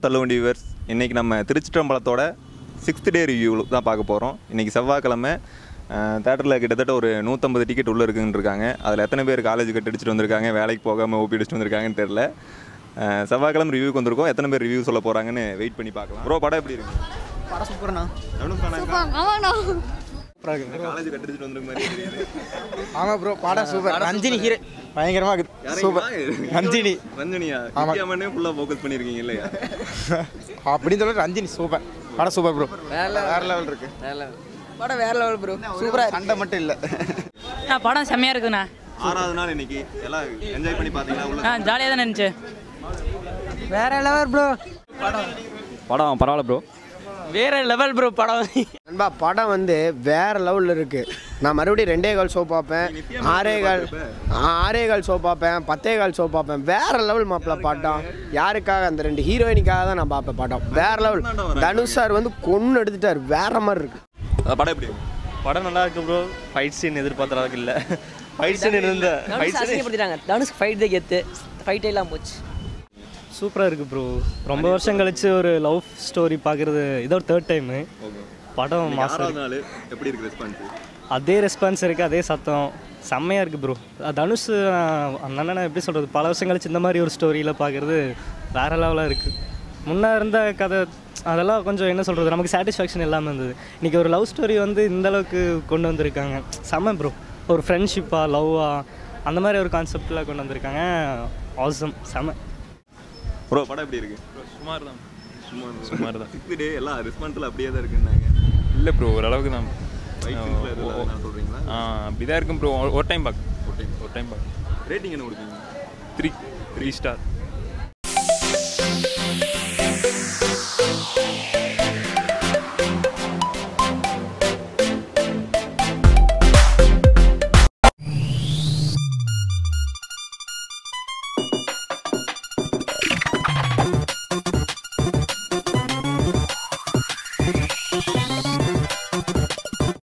தள்ளுவண்டி வியூவர்ஸ் இன்றைக்கி நம்ம திருச்சிற்றம்பலத்தோட சிக்ஸ்த் டே ரிவ்யூ தான் பார்க்க போகிறோம் இன்றைக்கி செவ்வாய்க்கிழமை தேட்டரில் கிட்டத்தட்ட ஒரு நூற்றம்பது டிக்கெட் உள்ளே இருக்குன்னு இருக்காங்க அதில் எத்தனை பேர் காலேஜ் கட் அடிச்சுட்டு வந்திருக்காங்க வேலைக்கு போகாமல் ஓபி அடிச்சுட்டு வந்திருக்காங்கன்னு தெரில அஹ், செவ்வாய்க்கிழமை ரிவ்யூக்கு வந்திருக்கோம் எத்தனை பேர் ரிவ்யூ சொல்ல போகிறாங்கன்னு வெயிட் பண்ணி பார்க்கலாம் ப்ரோ படம் எப்படி இருக்கு படம் சூப்பர்ண்ணா ஆமாண்ணா காலேஜ் கட் அடிச்சுட்டு வந்திருக்க மாதிரி தெரியுது ஆமாம் ப்ரோ படம் சூப்பர் ரஞ்சினி ஹீரோ பயங்கரமாக இருக்குது சூப்பர் ரஞ்சினி ரஞ்சனியா ஆமா. நித்யாமனே ஃபுல்லாக ஃபோக்கஸ் பண்ணியிருக்கீங்க இல்லையா அப்படின்னு சொல்லி ரஞ்சினி சூப்பர் படம் சூப்பர் ப்ரோ வேற லெவல் இருக்கு படம் வேற லெவல் ப்ரோ சூப்பரா சண்டை மட்டும் இல்லை ஆ படம் செம்மையாக இருக்குண்ணா ஆறாவது நாள் இன்னைக்கு எல்லாம் என்ஜாய் பண்ணி பார்த்தீங்களா உள்ள ஆ ஜாலியாக தான் இருந்துச்சு வேற லெவல் ப்ரோ படம் பரவாயில்ல ப்ரோ வேற லெவல் ப்ரோ படம் நண்பா படம் வந்து வேற லெவலில் இருக்கு நான் மறுபடியும் ரெண்டே கால் ஷோ பார்ப்பேன் ஆறே கால் ஆறே கால் ஷோ பார்ப்பேன் பத்தே கால் ஷோ பார்ப்பேன் வேற லெவல் மாப்பிள்ள படம் யாருக்காக அந்த ரெண்டு ஹீரோயினுக்காக தான் நான் பார்ப்பேன் படம் வேற லெவல் தனுஷ் சார் வந்து கொன்று எடுத்துட்டார் வேற மாதிரி இருக்கு படம் எப்படி இருக்கு? படம் நல்லா இருக்கு ப்ரோ ஃபைட் சீன் எதிர்பார்த்த அளவுக்கு இல்லை ஃபைட் சீன் இருந்த ஃபைட் தனுஷ் சீன் அசிங்கப்படுத்திட்டாங்க தனுஷ் ஃபைட் தான் கெத்து ஃபைட்டே எல்லாம் போச்சு சூப்பராக இருக்குது ப்ரோ ரொம்ப வருஷம் கழிச்சு ஒரு லவ் ஸ்டோரி பார்க்குறது இதோட தேர்ட் டைமு Okay. படம் இன்னைக்கு மாசம் ஆறாவது நாள் எப்படி இருக்கு ரெஸ்பான்ஸ் அதே ரெஸ்பான்ஸ் இருக்குது அதே சத்தம் செம்மையாக இருக்குது ப்ரோ தனுஷ் ஆஹ், அந்த அண்ணனை எப்படி சொல்கிறது பல வருஷம் கழிச்சு இந்த மாதிரி ஒரு ஸ்டோரியில் பார்க்குறது வேறு லெவலாக இருக்குது முன்னே இருந்த கதை அதெல்லாம் கொஞ்சம் என்ன சொல்கிறது நமக்கு சாட்டிஸ்ஃபேக்ஷன் இல்லாமல் இருந்தது இன்றைக்கி ஒரு லவ் ஸ்டோரி வந்து இந்த அளவுக்கு கொண்டு வந்திருக்காங்க செம்ம ப்ரோ ஒரு ஃப்ரெண்ட்ஷிப்பாக லவ்வாக அந்த மாதிரி ஒரு கான்செப்டில் கொண்டு வந்திருக்காங்க ஆசம் செம்ம ப்ரோ படம் எப்படி இருக்கு சுமார் தான் சுமார் சுமார் தான் சிக்ஸ்த் டே எல்லாம் ரெஸ்பான்ஸில் அப்படியே தான் இருக்குன்னாங்க இல்லை ப்ரோ ஓரளவுக்கு தான் ஃபைட் சீன்ஸில் எதுவும் என்ன சொல்கிறீங்களா ஆ அப்படி தான் இருக்கும் ப்ரோ ஒரு டைம் பார்க்க ஒரு டைம் ஒரு டைம் பார்க்க ரேட்டிங் என்ன கொடுப்பீங்க த்ரீ த்ரீ ஸ்டார்